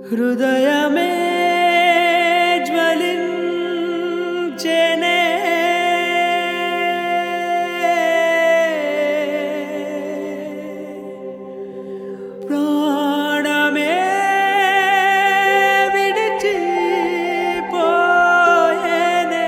హృదయమే జ్వలించెనే ప్రాణమే విడిచిపోయేనే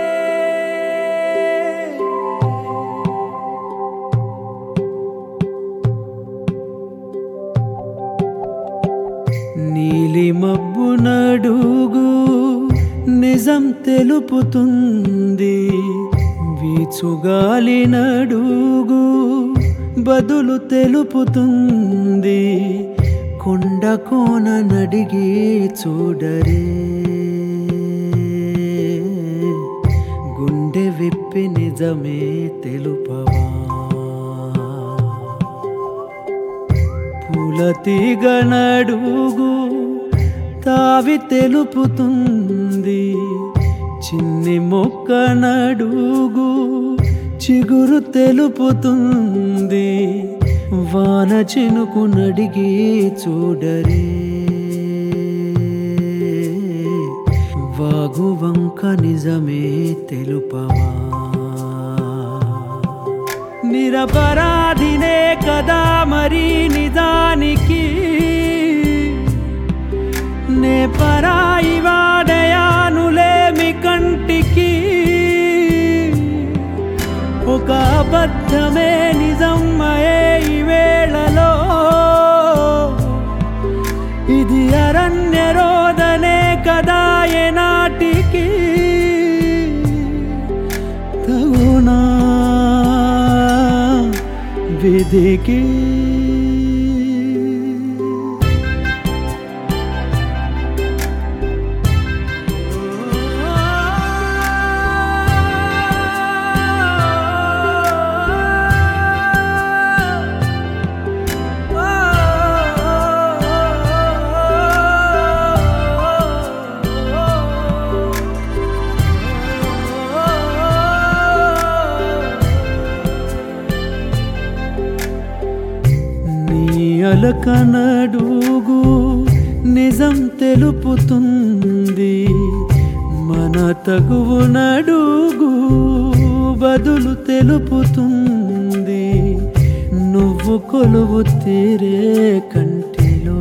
నీలి మబ్బు నడుగు నిజం తెలుపుతుంది వీచుగాలి నడుగు బదులు తెలుపుతుంది కొండ కోన నడిగి చూడరే గుండె విప్పి నిజమే తెలుపవా పూల తీగ నడుగు తావి తెలుపుతుంది చిన్ని మొక్క నడుగు చిగురు తెలుపుతుంది వాన చినుకు నడిగి చూడరే వాగు వంక నిజమే తెలుపవా నిరపరాధినే కదా మరి నిజానికి నే పరాయి వాడయానులేమి కంటికి ఒక అబద్ధమే నిజమయే ఈ వేళలో ఇది అరణ్య రోదనే కదా ఏనాటికి తగునా విధికి నీ అలక నడుగు నిజం తెలుపుతుంది మన తగువు నడుగు బదులు తెలుపుతుంది నువ్వు కొలువు తీరే కంటిలో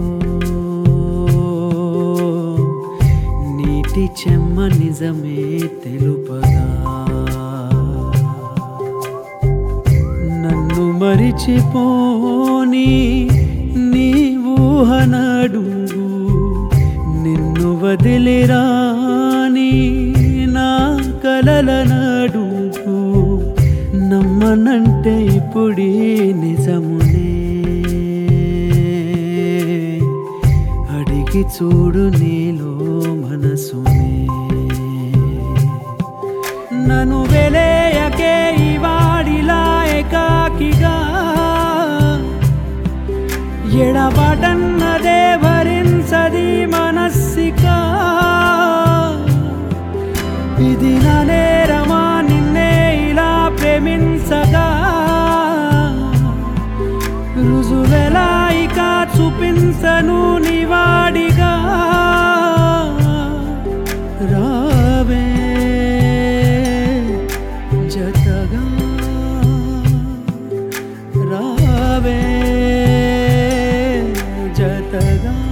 నీటి చెమ్మ నిజమే తెలుపగా నన్ను మరిచిపోని నీ ఊహనడుగు నిన్ను వదిలిరాని నా కలల నడుగు నమ్మనంటే ఇప్పుడీ నిజమునే అడిగి చూడు నీలో మనసునే నన్ను వెలేయకే ఈ వాడిలా ఏకాకిగా ఎడబడన్నదే భరించది మనస్సిక ఇది నా నేరమా నిన్నే ఇలా ప్రేమించగా రుజువెలా ఇక చూపించను నివాడిగా రావే జతగా రావే జతగా